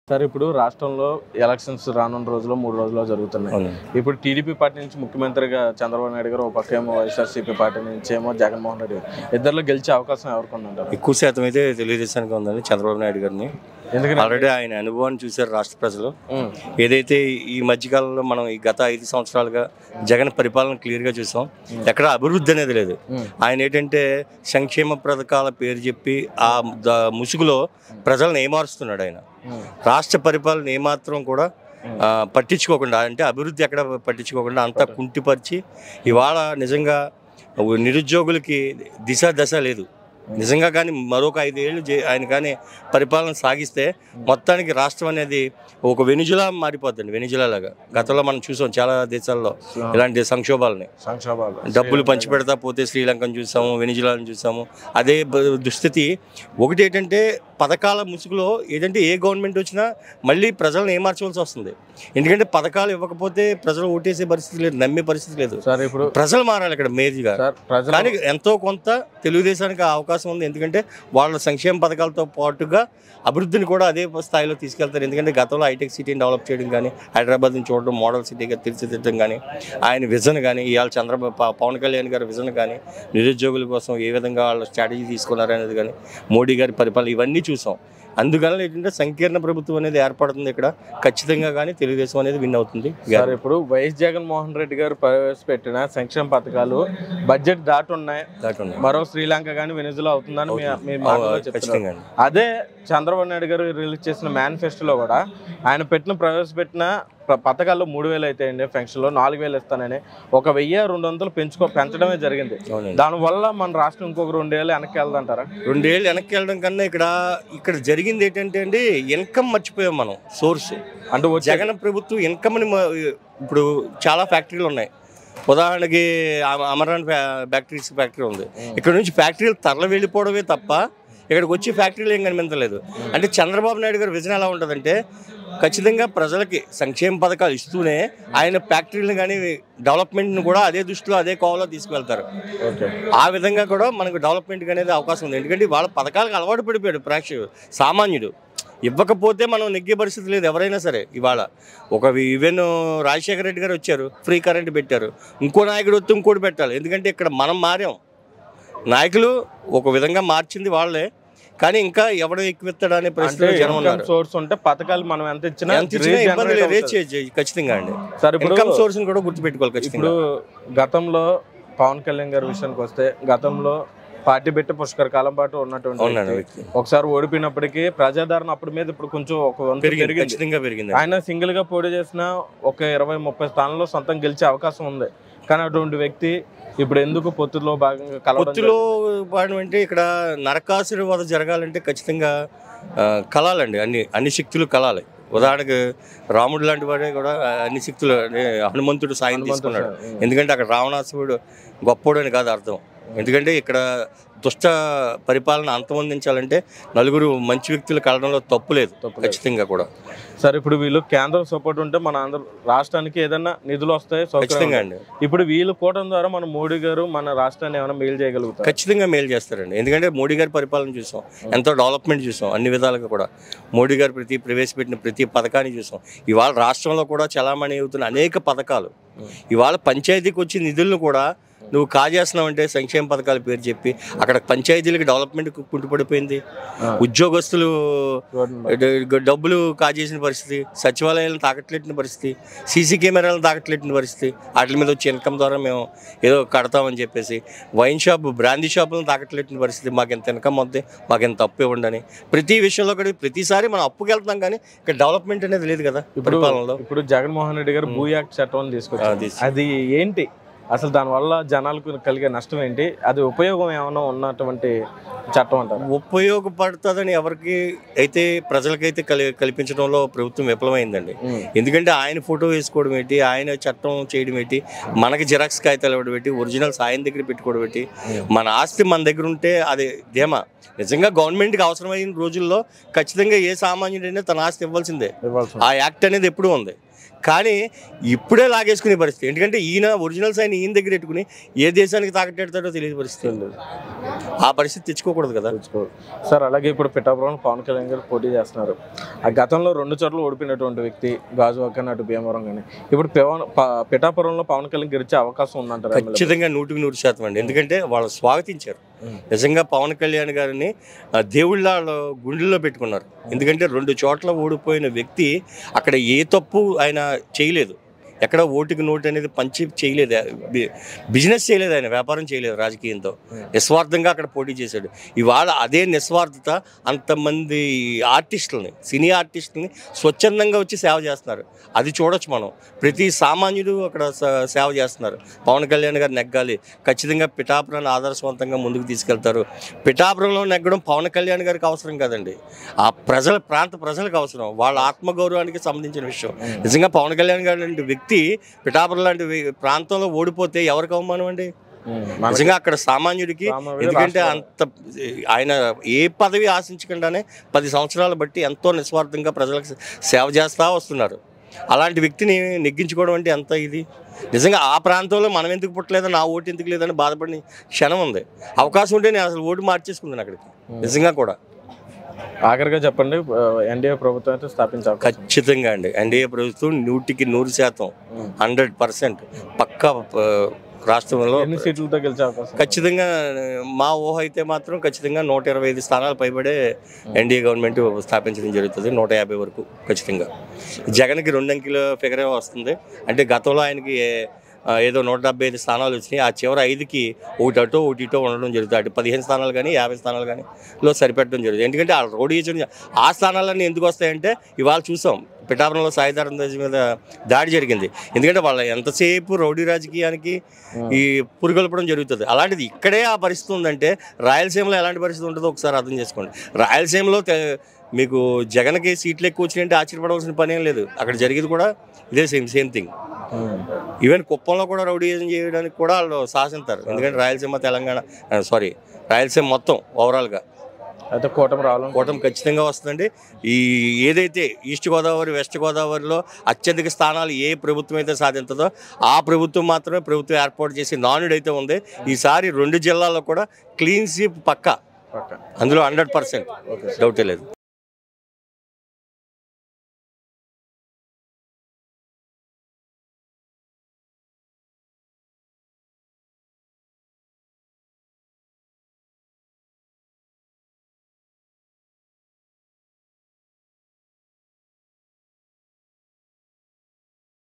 Sir ఇప్పుడు రాష్ట్రంలో elections రానున్న రోజుల్లో మూడు రోజుల్లో జరుగుతున్నాయి అవును. ఇప్పుడు టీడీపీ పార్టీ నుంచి ముఖ్యమంత్రిగా చంద్రబాబు నాయుడు గారు ఒక పక్క ఏమో వైఎస్ఆర్సీపీ పార్టీ నుంచి ఏమో జగన్మోహన్ రెడ్డి గారు ఇద్దరిలో గెలిచే అవకాశం ఎవరికి ఉందంటారు ఎక్కువ శాతం అయితే తెలుగుదేశానికి ఉందండి చంద్రబాబు నాయుడు గారిని ఎందుకంటే ఆల్రెడీ ఆయన అనుభవాన్ని చూశారు రాష్ట్ర ప్రజలు ఉమ్, ఏదైతే ఈ మధ్యకాలంలో మనం ఈ గత ఐదు సంవత్సరాలుగా జగన్ పరిపాలన క్లియర్గా చూసాం ఎక్కడ అభివృద్ధి అనేది లేదు ఉమ్, ఆయన ఏంటంటే సంక్షేమ పథకాల పేరు చెప్పి ఆ ద- ముసుగులో ప్రజలను ఏమారుస్తున్నాడు ఆయన ఉమ్, రాష్ట్ర పరిపాలన ఏమాత్రం కూడా ఆ, పట్టించుకోకుండా అంటే అభివృద్ధి ఎక్కడ పట్టించుకోకుండా అంతా కుంటిపరిచి ఇవాళ నిజంగా నిరుద్యోగులకి దిశ దశ లేదు నిజంగా కానీ మరొక ఐదేళ్ళు జే- ఆయన కానీ పరిపాలన సాగిస్తే మొత్తానికి రాష్ట్రం అనేది ఒక వెనుజులా మారిపోతుంది వెనుజులా లాగా గతంలో మనం చూసాం చాలా దేశాల్లో ఇలాంటి సంక్షోభాలని సంక్షోభాలు డబ్బులు పంచిపెడతా పోతే శ్రీలంకను చూసాము వెనిజులాను చూసాము అదే బ- దుస్థితి ఒకటి ఏంటంటే పథకాల ముసుగులో ఏంటంటే ఏ గవర్నమెంట్ వచ్చినా మళ్ళీ ప్రజలను ఏమార్చవలసి వస్తుంది ఎందుకంటే పథకాలు ఇవ్వకపోతే ప్రజలు ఓటేసే పరిస్థితి లేదు నమ్మే పరిస్థితి లేదు సార్ ఇప్పుడు ప్రజలు మారాలి ఇక్కడ మేజీగా సార్ ప్రజలు కానీ ఎంతో కొంత తెలుగుదేశానికి ఆ అవకాశం ఉంది ఎందుకంటే వాళ్ళ సంక్షేమ పథకాలతో పాటుగా అభివృద్ధిని కూడా అదే స్థాయిలో తీసుకెళ్తారు ఎందుకంటే గతంలో హైటెక్ సిటీని డెవలప్ చేయడం కానీ హైదరాబాద్ని చూడడం మోడల్ సిటీగా తీర్చిదిద్దడం కానీ ఆయన విజన్ కానీ ఇవాళ చంద్రబాబు ప- పవన్ కళ్యాణ్ గారి విజన్ కానీ నిరుద్యోగుల కోసం ఏ విధంగా వాళ్ళ స్ట్రాటజీ తీసుకున్నారు అనేది కానీ మోడీ గారి పరిపాలన ఇవన్నీ చూసాం అందువల్ల ఏంటంటే సంకీర్ణ ప్రభుత్వం అనేది ఏర్పడుతుంది ఇక్కడ ఖచ్చితంగా కానీ తెలుగుదేశం అనేది విన్ అవుతుంది సార్ ఇప్పుడు వైఎస్ జగన్మోహన్ రెడ్డి గారు ప్రవేశపెట్టిన సంక్షేమ పథకాలు బడ్జెట్ దాటి ఉన్నాయి దాటున్నాయి. మరో శ్రీలంక కానీ వెనిజులా అవుతుందని మీ- మీ మాటలో చెప్తున్నారు ఖచ్చితంగా అండి. అదే చంద్రబాబు నాయుడు గారు రిలీజ్ చేసిన మేనిఫెస్టోలో కూడా ఆయన పెట్టిన ప్రవేశపెట్టిన ప్ర- పథకాల్లో మూడు వేలు అయితే అండి పెన్షన్లో నాలుగు వేలు ఇస్తానని ఒక వెయ్యి రెండు వందలు పెంచుకో పెంచడమే జరిగింది అవునండి దానివల్ల మన రాష్ట్రం ఇంకొక రెండేళ్ళు వెనక్కి వెళ్దంటారా రెండేళ్ళు వెనక్కి వెళ్ళడం కన్నా ఇక్కడ ఇక్కడ జరిగింది ఏంటంటే అండి ఇన్కమ్ మర్చిపోయాం మనం సోర్స్ అంటే వచ్చే జగన్ ప్రభుత్వం ఇన్కమ్ని మ- ఇప్పుడు చాలా ఫ్యాక్టరీలు ఉన్నాయి ఉదాహరణకి అమ- అమరాన్ ఫ్యా- బ్యాక్టరీస్ ఫ్యాక్టరీ ఉంది ఇక్కడ నుంచి ఫ్యాక్టరీలు తరలి వెళ్ళిపోవడమే తప్ప ఇక్కడికి వచ్చి ఫ్యాక్టరీలు ఏం కనిపించలేదు అంటే చంద్రబాబు నాయుడు గారి విజన్ ఎలా ఉంటుందంటే ఖచ్చితంగా ప్రజలకి సంక్షేమ పథకాలు ఇస్తూనే ఆయన ఫ్యాక్టరీలను కానీ డెవలప్మెంట్ని కూడా అదే దృష్టిలో అదే కోవలో తీసుకువెళ్తారు ఓకే ఆ విధంగా కూడా మనకు డెవలప్మెంట్ అనేది అవకాశం ఉంది ఎందుకంటే వాళ్ళ పథకాలకు అలవాటు పడిపోయాడు ప్రేక్షకుడు సామాన్యుడు ఇవ్వకపోతే మనం నెగ్గే పరిస్థితి లేదు ఎవరైనా సరే ఇవాళ ఒక ఈవెన్ రాజశేఖర రెడ్డి గారు వచ్చారు ఫ్రీ కరెంట్ పెట్టారు ఇంకో నాయకుడు వస్తే ఇంకోటి పెట్టాలి ఎందుకంటే ఇక్కడ మనం మారాం నాయకులు ఒక విధంగా మార్చింది వాళ్ళే కానీ ఇంకా ఎవడు ఎక్కువెత్తాడు అనే అంటే ప్రశ్న జనం ఉన్నారు సోర్స్ ఉంటే పథకాలు మనం ఎంత ఇచ్చినా ఎంత ఇచ్చినా regenerate ఇబ్బంది లేదు రేట్ అవుతుంది. చేయొచ్చు ఖచ్చితంగా అండి సార్ ఇప్పుడు ఇన్కమ్ సోర్స్ కూడా గుర్తుపెట్టుకోవాలి ఖచ్చితంగా ఇప్పుడు గతంలో పవన్ కళ్యాణ్ గారి విషయానికి వస్తే గతంలో పార్టీ పెట్టి పుష్కర కాలం పాటు ఉన్నటువంటి అవునండి వ్యక్తి. ఒకసారి ఓడిపోయినప్పటికీ ప్రజాదరణ అప్పటి మీద ఇప్పుడు కొంచెం ఒక వంతు పెరిగింది పెరిగింది ఖచ్చితంగా పెరిగింది ఆయన సింగిల్ గా పోటీ చేసిన ఒక ఇరవై ముప్పై స్థానాల్లో సొంతం గెలిచే అవకాశం ఉంది కానీ అటువంటి వ్యక్తి ఇప్పుడు ఎందుకు పొత్తులో భాగంగా కలవడం పొత్తులో పాడడం అంటే ఇక్కడ నరకాసుర వధ జరగాలంటే ఖచ్చితంగా ఆ, కలాలండి అన్ని అన్ని శక్తులు కలాలి ఉదాహరణకు రాముడు లాంటి వాడే కూడా అన్ని శక్తులు అంటే హనుమంతుడు సాయం తీసుకున్నాడు జరిగింది? ఎందుకంటే అక్కడ రావణాసురుడు గొప్పోడు అని కాదు అర్థం ఎందుకంటే ఇక్కడ దుష్ట పరిపాలన అంతమొందించాలంటే నలుగురు మంచి వ్యక్తులు కలడంలో తప్పు లేదు తప్పు లేదు. ఖచ్చితంగా కూడా సార్ ఇప్పుడు వీళ్ళు కేంద్రం సపోర్ట్ ఉంటే మన ఆంధ్ర రాష్ట్రానికి ఏదైనా నిధులు వస్తాయి సౌకర్యం ఖచ్చితంగా ఉంటుంది. అండి ఇప్పుడు వీళ్ళు కూటమి ద్వారా మన మోడీ గారు మన రాష్ట్రాన్ని ఏమైనా మేలు చేయగలుగుతారు ఖచ్చితంగా మేలు చేస్తారండి ఎందుకంటే మోడీ గారి పరిపాలన చూసాం ఎంతో డెవలప్మెంట్ చూసాం అన్ని విధాలుగా కూడా మోడీ గారు ప్రతి ప్రవేశపెట్టిన ప్రతి పథకాన్ని చూసాం ఇవాళ రాష్ట్రంలో కూడా చలామణి అవుతున్న అనేక పథకాలు ఇవాళ పంచాయతీకి వచ్చే నిధులను కూడా నువ్వు కాజేస్తున్నావు అంటే సంక్షేమ పథకాల పేరు చెప్పి అక్కడ పంచాయతీలకు డెవలప్మెంట్ కుంటుపడిపోయింది ఉద్యోగస్తులు డ- డబ్బులు కాజేసిన పరిస్థితి సచివాలయాలను తాకట్లేటిన పరిస్థితి సీసీ కెమెరాలను తాకట్లేటిన పరిస్థితి వాటి మీద వచ్చే ఇన్కమ్ ద్వారా మేము ఏదో కడతామని చెప్పేసి వైన్ షాప్ బ్రాందీ షాపులను తాకట్లేటిన పరిస్థితి మాకు ఎంత ఇన్కమ్ వద్దే మాకు ఎంత అప్పు ఇవ్వండి అని ప్రతి విషయంలో కూడా ప్రతిసారి మనం అప్పుకి వెళ్తాం కానీ ఇక్కడ డెవలప్మెంట్ అనేది లేదు కదా ఇప్పుడు పరిపాలనలో ఇప్పుడు జగన్మోహన్ రెడ్డి గారు భూ యాక్ట్ చట్టం ఆ, తీసుకొచ్చారు తీసు- అది ఏంటి అసలు దానివల్ల జనాలకు కలిగే నష్టం ఏంటి అది ఉపయోగం ఏమైనా ఉన్నటువంటి చట్టం అంటారు ఉపయోగపడుతుందని ఎవరికి అయితే ప్రజలకైతే కలి కల్పించడంలో ప్రభుత్వం విఫలమైందండి ఎందుకంటే ఆయన ఫోటో వేసుకోవడం ఏంటి ఆయన చట్టం చేయడం ఏంటి మనకి జిరాక్స్ కాగితాలు ఇవ్వడం ఏంటి ఒరిజినల్స్ ఆయన దగ్గర పెట్టుకోవడం ఏంటి మన ఆస్తి మన దగ్గర ఉంటే అది ధీమా నిజంగా గవర్నమెంట్కి అవసరమైన రోజుల్లో ఖచ్చితంగా ఏ సామాన్యుడైనా తన ఆస్తి ఇవ్వాల్సిందే ఆ యాక్ట్ అనేది ఎప్పుడూ ఉంది కానీ ఇప్పుడే లాగేసుకునే పరిస్థితి ఎందుకంటే ఈయన ఒరిజినల్స్ ఆయన ఈయన దగ్గర పెట్టుకుని ఏ దేశానికి తాకట్టెడతాడో తెలియని పరిస్థితి ఆ పరిస్థితి తెచ్చుకోకూడదు కదా సార్ అలాగే ఇప్పుడు పిఠాపురం పవన్ కళ్యాణ్ గారు పోటీ చేస్తున్నారు ఆ గతంలో రెండు చోట్ల ఓడిపోయినటువంటి వ్యక్తి గాజువాక అటు భీమవరం కానీ ఇప్పుడు పవన్ ప- పిఠాపురంలో పవన్ కళ్యాణ్ గెలిచే అవకాశం ఉందంటారు ఎమ్మెల్యే? ఖచ్చితంగా నూటికి నూరు శాతం అండి ఎందుకంటే వాళ్ళు స్వాగతించారు ఉం. నిజంగా పవన్ కళ్యాణ్ గారిని ఆ, దేవుళ్ళ గుండెల్లో పెట్టుకున్నారు ఎందుకంటే రెండు చోట్ల ఓడిపోయిన వ్యక్తి అక్కడ ఏ తప్పు ఆయన చేయలేదు ఎక్కడ ఓటుకి నోటు అనేది పంచి చేయలేదు బి- బిజినెస్ చేయలేదు ఆయన వ్యాపారం చేయలేదు రాజకీయంతో నిస్వార్థంగా అక్కడ పోటీ చేశాడు ఇవాళ అదే నిస్వార్థత అంతమంది ఆర్టిస్టులని సినీ ఆర్టిస్టులని స్వచ్ఛందంగా వచ్చి సేవ చేస్తున్నారు అది చూడొచ్చు మనం ప్రతి సామాన్యుడు అక్కడ స- సేవ చేస్తున్నారు పవన్ కళ్యాణ్ గారు నెగ్గాలి ఖచ్చితంగా పిఠాపురాన్ని ఆదర్శవంతంగా ముందుకు తీసుకెళ్తారు పిఠాపురంలో నెగ్గడం పవన్ కళ్యాణ్ గారికి అవసరం కాదండి ఆ ప్రజల ప్రాంత ప్రజలకు అవసరం వాళ్ళ ఆత్మగౌరవానికి సంబంధించిన విషయం నిజంగా పవన్ కళ్యాణ్ గారు లాంటి వ్యక్తి పిఠాపురం లాంటి వే- ప్రాంతంలో ఓడిపోతే ఎవరికి అవమానం అండి ఉం. మనకి నిజంగా అక్కడ సామాన్యుడికి సామాన్యుడు ఎందుకంటే రాష్ట్రం- అంత ఆయన ఏ పదవి ఆశించకుండానే పది సంవత్సరాలు బట్టి ఎంతో నిస్వార్థంగా ప్రజలకు సేవ చేస్తూ వస్తున్నారు అలాంటి వ్యక్తిని నెగ్గించుకోవడం అంటే ఎంత ఇది నిజంగా ఆ ప్రాంతంలో మనం ఎందుకు పుట్టలేదు నా ఓటు ఎందుకు లేదని బాధపడిన క్షణం ఉంది అవకాశం ఉంటే నేను అసలు ఓటు మార్చేసుకున్నాను అక్కడికి నిజంగా కూడా ఆఖరిగా చెప్పండి ఎన్డీఏ ప్రభుత్వం అయితే స్థాపించే అవకాశం ఖచ్చితంగా అండి ఎన్డీఏ ప్రభుత్వం నూటికి నూరు శాతం ఉం. హండ్రెడ్ పర్సెంట్ పక్కా ఆ, రాష్ట్రంలో ఎన్ని సీట్లతో గెలిచే అవకాశం ఖచ్చితంగా మా ఊహ అయితే మాత్రం ఖచ్చితంగా నూట ఇరవై ఐదు స్థానాలు పైబడే ఎన్డీఏ గవర్నమెంట్ స్థాపించడం జరుగుతుంది నూట యాభై వరకు ఖచ్చితంగా జగన్కి రెండు అంకెల ఫిగరే వస్తుంది అంటే గతంలో ఆయనకి ఆ, ఏదో నూట డెబ్బై ఐదు స్థానాలు వచ్చినాయి ఆ చివరి ఐదుకి ఒకటి అటో ఒకటి ఇటో ఉండడం జరుగుతుంది అటు పదిహేను స్థానాలు కానీ యాభై స్థానాలు కానీ లో సరిపెట్టడం జరుగుతుంది ఎందుకంటే ఆ రోడ్ వేసిన ఆ స్థానాలన్నీ ఎందుకు వస్తాయంటే ఇవాళ చూసాం పిఠాపురంలో సాయిధరం దేశం మీద దాడి జరిగింది ఎందుకంటే వాళ్ళ ఎంతసేపు రౌడీ రాజకీయానికి ఈ పురిగొల్పడం జరుగుతుంది అలాంటిది ఇక్కడే ఆ పరిస్థితి ఉందంటే రాయలసీమలో ఎలాంటి పరిస్థితి ఉంటుందో ఒకసారి అర్థం చేసుకోండి రాయలసీమలో తె- మీకు జగన్కి సీట్లు ఎక్కువ వచ్చినాయంటే ఆశ్చర్యపడవలసిన పని ఏం లేదు అక్కడ జరిగేది కూడా ఇదే సేమ్ సేమ్ థింగ్ ఉం. ఈవెన్ కుప్పంలో కూడా రౌడీజం చేయడానికి కూడా వాళ్ళు సాహసిస్తారు ఎందుకంటే రాయలసీమ తెలంగాణ సారీ రాయలసీమ మొత్తం ఓవరాల్గా అయితే కూటమి రావాలి కూటమి ఖచ్చితంగా వస్తుందండి ఈ ఏదైతే ఈస్ట్ గోదావరి వెస్ట్ గోదావరిలో అత్యధిక స్థానాలు ఏ ప్రభుత్వం అయితే సాధించదో ఆ ప్రభుత్వం మాత్రమే ప్రభుత్వం ఏర్పాటు చేసి నానుడైతే ఉంది ఈసారి రెండు జిల్లాల్లో కూడా క్లీన్ స్వీప్ పక్క పక్క అందులో హండ్రెడ్ పర్సెంట్ డౌటే లేదు